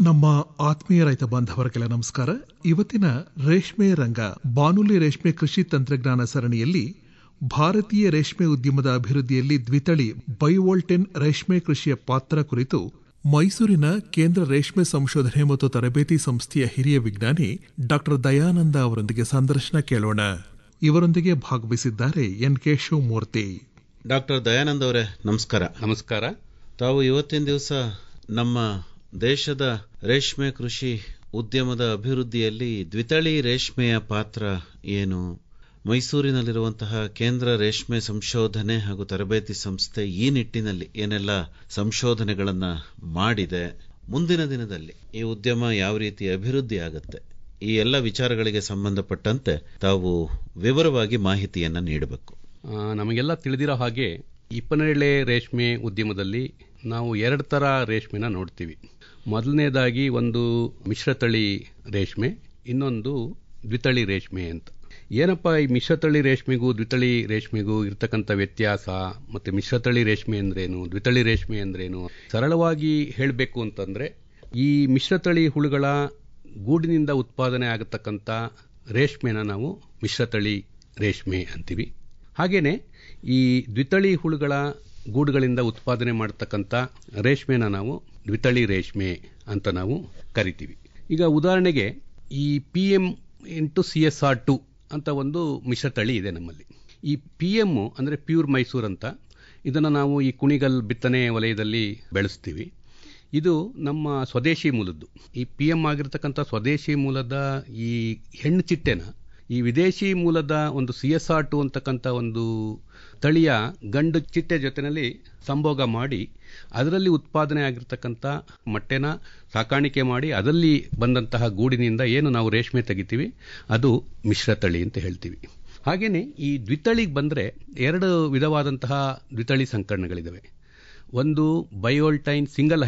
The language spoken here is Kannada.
ನಮ್ಮ ಆತ್ಮೀಯ ರೈತ ಬಾಂಧವರಿಗೆಲ್ಲ ನಮಸ್ಕಾರ ಇವತ್ತಿನ ರೇಷ್ಮೆ ರಂಗ ಬಾನುಲಿ ರೇಷ್ಮೆ ಕೃಷಿ ತಂತ್ರಜ್ಞಾನ ಸರಣಿಯಲ್ಲಿ ಭಾರತೀಯ ರೇಷ್ಮೆ ಉದ್ಯಮದ ಅಭಿವೃದ್ಧಿಯಲ್ಲಿ ದ್ವಿತಳಿ ಬೈವೋಲ್ಟೆನ್ ರೇಷ್ಮೆ ಕೃಷಿಯ ಪಾತ್ರ ಕುರಿತು ಮೈಸೂರಿನ ಕೇಂದ್ರ ರೇಷ್ಮೆ ಸಂಶೋಧನೆ ಮತ್ತು ತರಬೇತಿ ಸಂಸ್ಥೆಯ ಹಿರಿಯ ವಿಜ್ಞಾನಿ ಡಾಕ್ಟರ್ ದಯಾನಂದ ಅವರೊಂದಿಗೆ ಸಂದರ್ಶನ ಕೇಳೋಣ ಇವರೊಂದಿಗೆ ಭಾಗವಹಿಸಿದ್ದಾರೆ N K Shivamurthy doctor Dayanand ಅವರೇ ನಮಸ್ಕಾರ ನಮಸ್ಕಾರ ತಾವು ಇವತ್ತಿನ ದಿವಸ ನಮ್ಮ ದೇಶದ ರೇಷ್ಮೆ ಕೃಷಿ ಉದ್ಯಮದ ಅಭಿವೃದ್ಧಿಯಲ್ಲಿ ದ್ವಿತಳಿ ರೇಷ್ಮೆಯ ಪಾತ್ರ ಏನು ಮೈಸೂರಿನಲ್ಲಿರುವಂತಹ ಕೇಂದ್ರ ರೇಷ್ಮೆ ಸಂಶೋಧನೆ ಹಾಗೂ ತರಬೇತಿ ಸಂಸ್ಥೆ ಈ ನಿಟ್ಟಿನಲ್ಲಿ ಏನೆಲ್ಲ ಸಂಶೋಧನೆಗಳನ್ನ ಮಾಡಿದೆ ಮುಂದಿನ ದಿನದಲ್ಲಿ ಈ ಉದ್ಯಮ ಯಾವ ರೀತಿ ಅಭಿವೃದ್ಧಿ ಆಗುತ್ತೆ ಈ ಎಲ್ಲ ವಿಚಾರಗಳಿಗೆ ಸಂಬಂಧಪಟ್ಟಂತೆ ತಾವು ವಿವರವಾಗಿ ಮಾಹಿತಿಯನ್ನ ನೀಡಬೇಕು ಆ, ನಮಗೆಲ್ಲ ತಿಳಿದಿರೋ ಹಾಗೆ ಇಪ್ಪನೇಳೆ ರೇಷ್ಮೆ ಉದ್ಯಮದಲ್ಲಿ ನಾವು ಎರಡು ಥರ ರೇಷ್ಮೆನ ನೋಡ್ತೀವಿ ಮೊದಲನೇದಾಗಿ ಒಂದು ಮಿಶ್ರತಳಿ ರೇಷ್ಮೆ ಇನ್ನೊಂದು ದ್ವಿತಳಿ ರೇಷ್ಮೆ ಅಂತ ಏನಪ್ಪ ಈ ಮಿಶ್ರತಳಿ ರೇಷ್ಮೆಗೂ ದ್ವಿತಳಿ ರೇಷ್ಮೆಗೂ ಇರ್ತಕ್ಕಂಥ ವ್ಯತ್ಯಾಸ ಮತ್ತೆ ಮಿಶ್ರತಳಿ ರೇಷ್ಮೆ ಅಂದ್ರೇನು ದ್ವಿತಳಿ ರೇಷ್ಮೆ ಅಂದ್ರೇನು ಸರಳವಾಗಿ ಹೇಳಬೇಕು ಅಂತಂದ್ರೆ ಈ ಮಿಶ್ರತಳಿ ಹುಳುಗಳ ಗೂಡಿನಿಂದ ಉತ್ಪಾದನೆ ಆಗತಕ್ಕಂಥ ರೇಷ್ಮೆನ ನಾವು ಮಿಶ್ರತಳಿ ರೇಷ್ಮೆ ಅಂತೀವಿ ಹಾಗೇನೆ ಈ ದ್ವಿತಳಿ ಹುಳುಗಳ ಗೂಡುಗಳಿಂದ ಉತ್ಪಾದನೆ ಮಾಡತಕ್ಕಂಥ ರೇಷ್ಮೆನ ನಾವು ದ್ವಿತಳಿ ರೇಷ್ಮೆ ಅಂತ ನಾವು ಕರಿತೀವಿ ಈಗ ಉದಾಹರಣೆಗೆ ಈ P M into C S R two ಅಂತ ಒಂದು ಮಿಶ್ರತಳಿ ಇದೆ ನಮ್ಮಲ್ಲಿ ಈ ಪಿ ಎಮ್ ಅಂದರೆ ಪ್ಯೂರ್ ಮೈಸೂರ್ ಅಂತ ಇದನ್ನು ನಾವು ಈ ಕುಣಿಗಲ್ ಬಿತ್ತನೆ ವಲಯದಲ್ಲಿ ಬೆಳೆಸ್ತೀವಿ ಇದು ನಮ್ಮ ಸ್ವದೇಶಿ ಮೂಲದ್ದು ಈ ಪಿ ಎಂ ಆಗಿರ್ತಕ್ಕಂಥ ಸ್ವದೇಶಿ ಮೂಲದ ಈ ಹೆಣ್ಣು ಚಿಟ್ಟೆನ ಈ ವಿದೇಶಿ ಮೂಲದ ಒಂದು ಸಿ ಎಸ್ ಆರ್ ಟು ಅಂತಕ್ಕಂಥ ಒಂದು ತಳಿಯ ಗಂಡು ಚಿಟ್ಟೆ ಜೊತೆನಲ್ಲಿ ಸಂಭೋಗ ಮಾಡಿ ಅದರಲ್ಲಿ ಉತ್ಪಾದನೆ ಆಗಿರ್ತಕ್ಕಂಥ ಮೊಟ್ಟೆನ ಸಾಕಾಣಿಕೆ ಮಾಡಿ ಅದರಲ್ಲಿ ಬಂದಂತಹ ಗೂಡಿನಿಂದ ಏನು ನಾವು ರೇಷ್ಮೆ ತೆಗಿತೀವಿ ಅದು ಮಿಶ್ರತಳಿ ಅಂತ ಹೇಳ್ತೀವಿ ಹಾಗೇನೆ ಈ ದ್ವಿತಳಿಗೆ ಬಂದರೆ ಎರಡು ವಿಧವಾದಂತಹ ದ್ವಿತಳಿ ಸಂಕರಣಗಳಿದ್ದಾವೆ ಒಂದು ಬಯೋಲ್ಟೈನ್ ಸಿಂಗಲ್